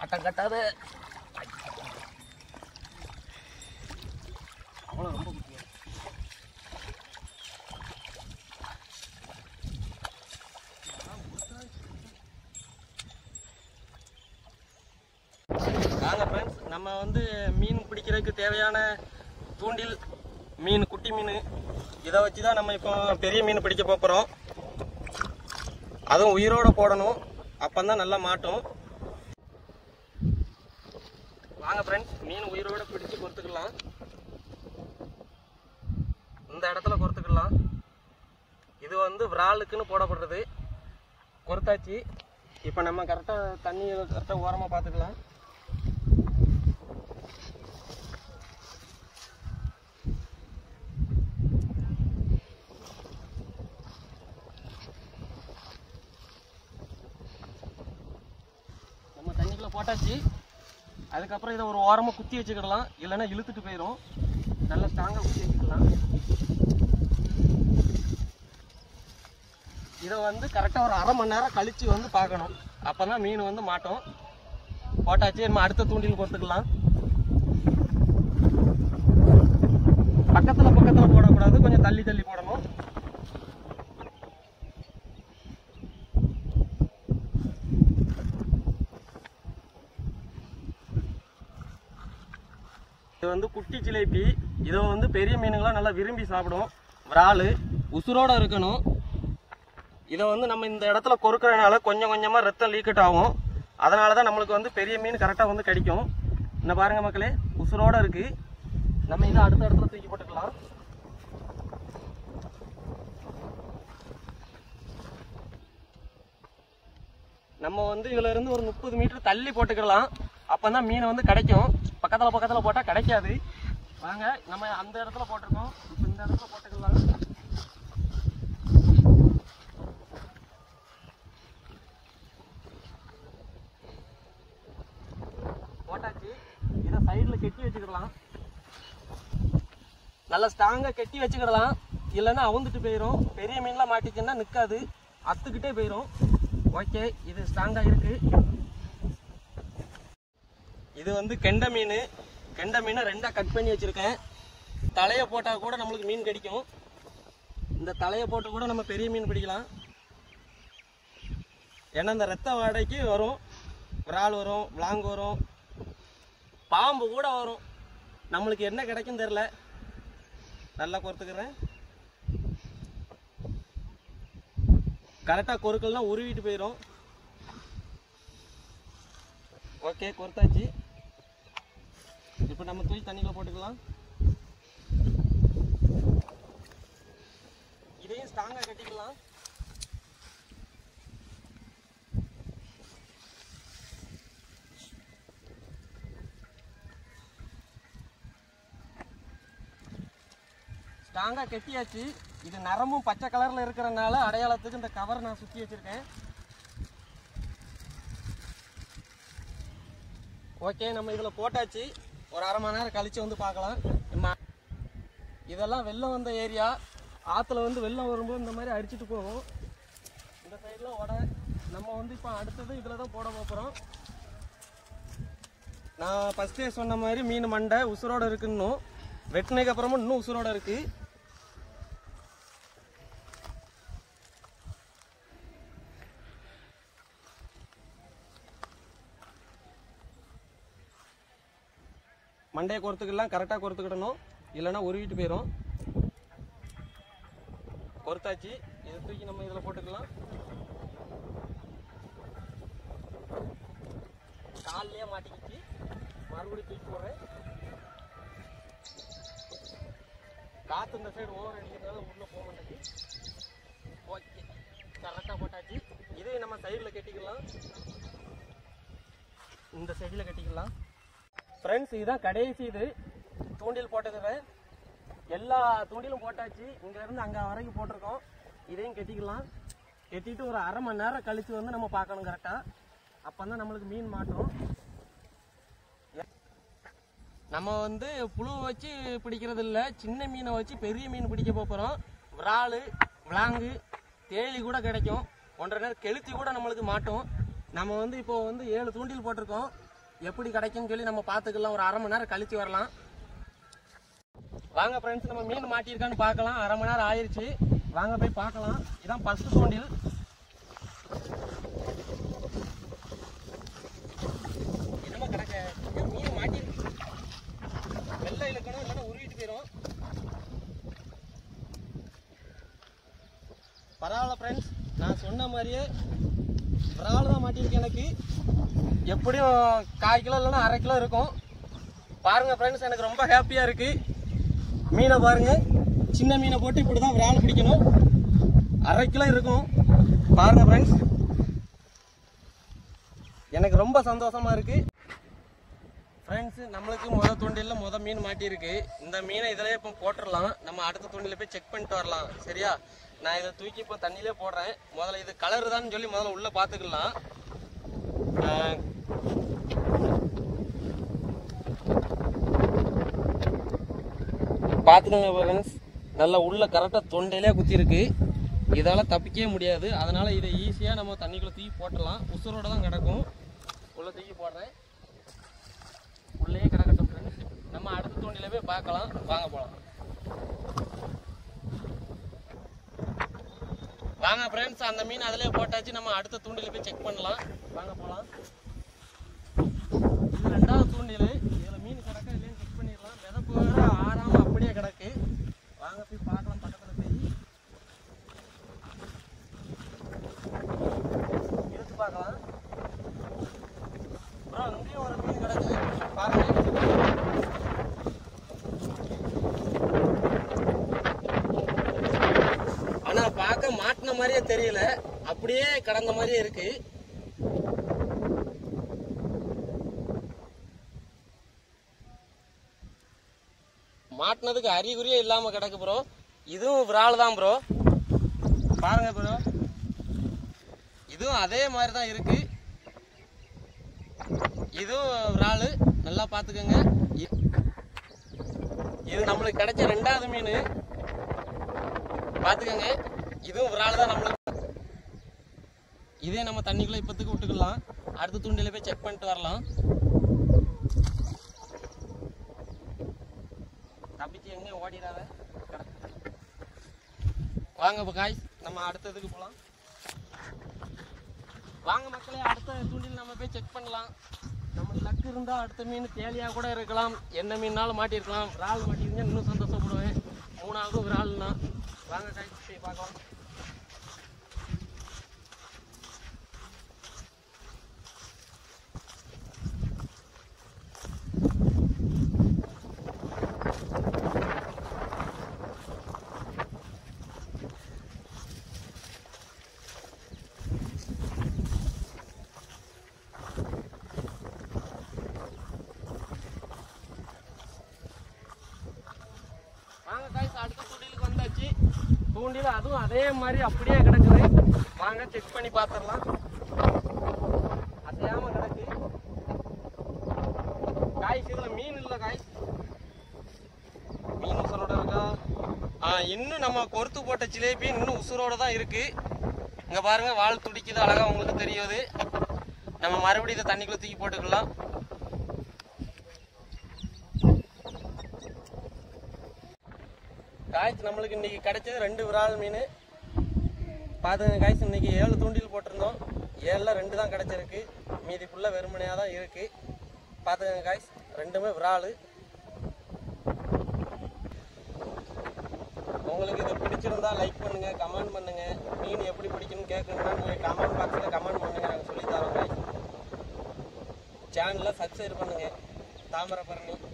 ஆட்டம் கட்டாத அவ்வளோ ரொம்ப முக்கியம் வாங்க ஃப்ரெண்ட்ஸ் நம்ம வந்து மீன் பிடிக்கிறதுக்கு தேவையான தூண்டில் மீன் குட்டி மீன் இதை வச்சு தான் நம்ம இப்போ பெரிய மீன் பிடிக்க போகிறோம் அதுவும் உயிரோட போடணும் அப்பந்தான் நல்லா மாட்டும் வாங்க ஃப்ரெண்ட்ஸ் மீன் உயிரோட பிடிச்சு பொறுத்துக்கலாம் இந்த இடத்துல பொறுத்துக்கலாம் இது வந்து விராலுக்குன்னு போடப்படுறது பொறுத்தாச்சு இப்போ நம்ம கரெக்டாக தண்ணி கரெக்டாக ஓரமாக பார்த்துக்கலாம் நம்ம தண்ணிக்குள்ள போட்டாச்சு அதுக்கப்புறம் இதை ஒரு ஓரமாக குத்தி வச்சுக்கிடலாம் இல்லைன்னா இழுத்துட்டு போயிடும் நல்லா ஸ்ட்ராங்காக குத்தி வச்சுக்கலாம் இதை வந்து கரெக்டாக ஒரு அரை மணி நேரம் கழிச்சு வந்து பார்க்கணும் அப்போ தான் மீன் வந்து மாட்டோம் போட்டாச்சு நம்ம அடுத்த தூண்டில் கொடுத்துக்கலாம் பக்கத்தில் பக்கத்தில் போடக்கூடாது கொஞ்சம் தள்ளி தள்ளி போடணும் இது வந்து குட்டி ஜிலேபி இதை வந்து பெரிய மீனுங்களாம் நல்லா விரும்பி சாப்பிடும் விராலு உசுரோட இருக்கணும் இதை வந்து நம்ம இந்த இடத்துல கொறுக்கிறதுனால கொஞ்சம் கொஞ்சமாக ரத்தம் லீக்கட் ஆகும் அதனால தான் நம்மளுக்கு வந்து பெரிய மீன் கரெக்டாக வந்து கிடைக்கும் இந்த பாருங்க மக்களே உசுரோட இருக்கு நம்ம இதை அடுத்த இடத்துல தூக்கி போட்டுக்கலாம் நம்ம வந்து இதுல இருந்து ஒரு முப்பது மீட்டர் தள்ளி போட்டுக்கலாம் அப்பதான் மீன் வந்து கிடைக்கும் பக்கத்துல பக்கத்துல போட்டா கிடைக்காது வாங்க நம்ம அந்த இடத்துல போட்டிருக்கோம் இப்போ இந்த இடத்துல போட்டுக்கலாம் போட்டாச்சு இதை சைடில் கெட்டி வச்சுக்கிடலாம் நல்லா ஸ்ட்ராங்காக கெட்டி வச்சுக்கிடலாம் இல்லைன்னா அவுந்துட்டு போயிடும் பெரிய மீன்லாம் மாட்டிச்சுன்னா நிற்காது அத்துக்கிட்டே போயிடும் ஓகே இது ஸ்ட்ராங்காக இருக்கு இது வந்து கெண்டை மீன் கெண்டை மீனை ரெண்டாக கட் பண்ணி வச்சுருக்கேன் தலையை போட்டால் கூட நம்மளுக்கு மீன் கிடைக்கும் இந்த தலையை போட்டு கூட நம்ம பெரிய மீன் பிடிக்கலாம் ஏன்னா இந்த ரத்த வாடைக்கு வரும் விரால் வரும் விளாங்கு வரும் பாம்பு கூட வரும் நம்மளுக்கு என்ன கிடைக்கும் தெரில நல்லா கொறுத்துக்கிறேன் கரெக்டாக கொறுக்கள்லாம் உருவிட்டு போயிடும் ஓகே கொறுத்தாச்சு இப்போ நம்ம தூக்கி தண்ணிக்குள்ள போட்டுக்கலாம் இதையும் ஸ்ட்ராங்காக கட்டிக்கலாம் ஸ்ட்ராங்காக கெட்டியாச்சு இது நரம்பும் பச்சை கலரில் இருக்கிறனால அடையாளத்துக்கு இந்த கவர் நான் சுற்றி வச்சுருக்கேன் ஓகே நம்ம இதில் போட்டாச்சு ஒரு அரை மணி நேரம் கழிச்சு வந்து பார்க்கலாம் நம்ம இதெல்லாம் வெள்ளம் வந்த ஏரியா ஆற்றுல வந்து வெள்ளம் வரும்போது இந்த மாதிரி அடிச்சிட்டு போகும் இந்த சைடில் உட நம்ம வந்து இப்போ அடுத்தது இதில் தான் போட போகிறோம் நான் ஃபஸ்ட்டே சொன்ன மாதிரி மீன் மண்டை உசுரோட இருக்குன்னு வெட்டினதுக்கு அப்புறமும் இன்னும் உசுரோட இருக்கு மண்டையை கொறுத்துக்கலாம் கரெக்டாக கொறுத்துக்கிடணும் இல்லைன்னா உருவிட்டு போயிடும் கொறுத்தாச்சு இதை தூக்கி நம்ம இதில் போட்டுக்கலாம் கால்லையே மாட்டிக்கிச்சு மறுபடியும் தூக்கி போடுறேன் காற்று இந்த சைடு ஓவர் அடிக்கிறதுனால உள்ளே போக மாட்டேங்குது ஓகே கரெக்டாக போட்டாச்சு இதே நம்ம சைடில் கட்டிக்கலாம் இந்த சைடில் கட்டிக்கலாம் ஃப்ரெண்ட்ஸ் இதுதான் கடைசி இது தூண்டில் போட்டதுல எல்லா தூண்டிலும் போட்டாச்சு இங்கேருந்து அங்கே வரைக்கும் போட்டிருக்கோம் இதையும் கட்டிக்கலாம் கட்டிட்டு ஒரு அரை மணி நேரம் கழிச்சு வந்து நம்ம பார்க்கணும் கரெக்டாக அப்போ தான் நம்மளுக்கு மீன் மாட்டும் நம்ம வந்து புழு வச்சு பிடிக்கிறது இல்ல சின்ன மீனை வச்சு பெரிய மீன் பிடிக்க போகிறோம் விராலு விளாங்கு தேளி கூட கிடைக்கும் ஒன்றரை நேரம் கெளுத்தி கூட நம்மளுக்கு மாட்டும் நம்ம வந்து இப்போ வந்து ஏழு தூண்டில் போட்டிருக்கோம் எப்படி கிடைக்கும்னு சொல்லி நம்ம பார்த்துக்கலாம் ஒரு அரை மணி நேரம் கழிச்சு வரலாம் வாங்க ஃப்ரெண்ட்ஸ் நம்ம மீன் மாட்டியிருக்கான்னு பார்க்கலாம் அரை மணி நேரம் ஆயிருச்சு வாங்க போய் பார்க்கலாம் இதான் ஃபர்ஸ்ட் தூண்டில் என்னமா கிடக்க ஏன் மீன் மாட்டிருக்கு வெள்ளை இழுக்கணும் இல்லைன்னா உருவிட்டு போயிடும் பரவாயில்ல ஃப்ரெண்ட்ஸ் நான் சொன்ன மாதிரியே விரால் தான் மாட்டியிருக்கு எனக்கு எப்படியும் கால் கிலோ இல்லைன்னா அரை கிலோ இருக்கும் பாருங்க ஃப்ரெண்ட்ஸ் எனக்கு ரொம்ப ஹாப்பியாக இருக்கு மீனை பாருங்க சின்ன மீனை போட்டு இப்படி தான் விரால் பிடிக்கணும் அரை கிலோ இருக்கும் பாருங்க ஃப்ரெண்ட்ஸ் எனக்கு ரொம்ப சந்தோஷமா இருக்கு ஃப்ரெண்ட்ஸ் நம்மளுக்கு முத தூண்டில முத மீன் மாட்டியிருக்கு இந்த மீனை இதிலே இப்போ போட்டுடலாம் நம்ம அடுத்த தூண்டில போய் செக் பண்ணிட்டு வரலாம் சரியா நான் இதை தூக்கி இப்போ தண்ணியிலே போடுறேன் முதல்ல இது கலர் தான் சொல்லி முதல்ல உள்ள பார்த்துக்கலாம் ஆஹ், பார்த்துக்கோங்க ஃப்ரெண்ட்ஸ் நல்லா உள்ள கரெக்டாக தொண்டையிலே குத்திருக்கு இதால் தப்பிக்கவே முடியாது அதனால இதை ஈஸியாக நம்ம தண்ணிக்குள்ளே தூக்கி போட்டுடலாம் உசுரோட தான் கிடக்கும் உள்ள தூக்கி போடுறேன் உள்ளே கிடக்கட்டும் ஃப்ரெண்ட்ஸ் நம்ம அடுத்த தூண்டில போய் பார்க்கலாம் வாங்க போகலாம் வாங்க ஃப்ரெண்ட்ஸ் அந்த மீன் அதிலே போட்டாச்சு நம்ம அடுத்த தூண்டில போய் செக் பண்ணலாம் வாங்க போகலாம் இது ரெண்டாவது தூண்டில் இதில் மீன் கிடக்க இல்லைன்னு செக் பண்ணிடலாம் மிதப்பு வேற ஆறாம அப்படியே கிடக்கு வாங்க போய் பார்க்கலாம் பக்கத்தில் போய் இழுத்து பார்க்கலாம் ப்ரோ இங்கேயும் ஒரு மீன் கிடக்கு பாருங்க ஆனா பார்க்க மாட்டின மாதிரியே தெரியல அப்படியே கடந்த மாதிரியே இருக்கு மாட்டினதுக்கு அறிகுறியே இல்லாம கிடக்கு ப்ரோ இதுவும் விரால் தான் ப்ரோ பாருங்க ப்ரோ இதுவும் அதே மாதிரி தான் இருக்கு இதுவும் விரால் நல்லா பார்த்துக்கோங்க இ- இது நம்மளுக்கு கிடைச்ச ரெண்டாவது மீன் பார்த்துக்கோங்க இதுவும் விரால் தான் நம்மளுக்கு இதே நம்ம தண்ணிக்குள்ள இப்போத்துக்கு விட்டுக்கலாம் அடுத்த தூண்டில போய் செக் பண்ணிட்டு வரலாம் தப்பிச்சு எங்க ஓடிடாத கிடக்கு. வாங்க இப்போ காய் நம்ம அடுத்ததுக்கு போகலாம் வாங்க மக்களே அடுத்த தூண்டில் நம்ம போய் செக் பண்ணலாம் நமக்கு லக்கு இருந்தால் அடுத்த மீன் தேலியா கூட இருக்கலாம் என்ன மீன்னாலும் மாட்டியிருக்கலாம் விரால் மாட்டிருந்தா இன்னும் சந்தோஷப்படுவேன் மூணாவது விரால்னா வாங்க காய் போய் பார்க்கலாம் வாங்க காய்ஸ் அடுத்த தூண்டிலுக்கு வந்தாச்சு தூண்டில் அதுவும் அதே மாதிரி அப்படியே கிடக்குது வாங்க செக் பண்ணி பார்த்துடலாம் அசையாம கிடக்கு காய்ஸ் இதுல மீன் இல்ல காய்ஸ் மீன் உசுரோட இருக்கா ஆ இன்னும் நம்ம கொறுத்து போட்ட ஜிலேபி இன்னும் உசுரோட தான் இருக்கு இங்க பாருங்க வால் துடிக்குது அழகா உங்களுக்கு தெரியுது நம்ம மறுபடியும் இதை தண்ணிக்குள்ள தூக்கி போட்டுக்கலாம் காய்ச்சி நம்மளுக்கு இன்னைக்கு கிடைச்சது ரெண்டு விரால் மீன் பார்த்துங்க காய்ச்சி இன்னைக்கு ஏழு தூண்டில் போட்டிருந்தோம் ஏழில் ரெண்டு தான் கிடைச்சிருக்கு மீதி ஃபுல்லாக வெறுமனையாக தான் இருக்கு பார்த்துங்க காய்ஸ் ரெண்டுமே விரால் உங்களுக்கு இது பிடிச்சிருந்தா லைக் பண்ணுங்க கமெண்ட் பண்ணுங்க மீன் எப்படி பிடிக்கணும்னு கேட்கணும்னா நீங்க கமெண்ட் பாக்ஸில் கமெண்ட் பண்ணுங்க நாங்கள் சொல்லி தரோம் காய்ஸ் சேனலை சப்ஸ்கிரைப் பண்ணுங்க தாமிரபரணி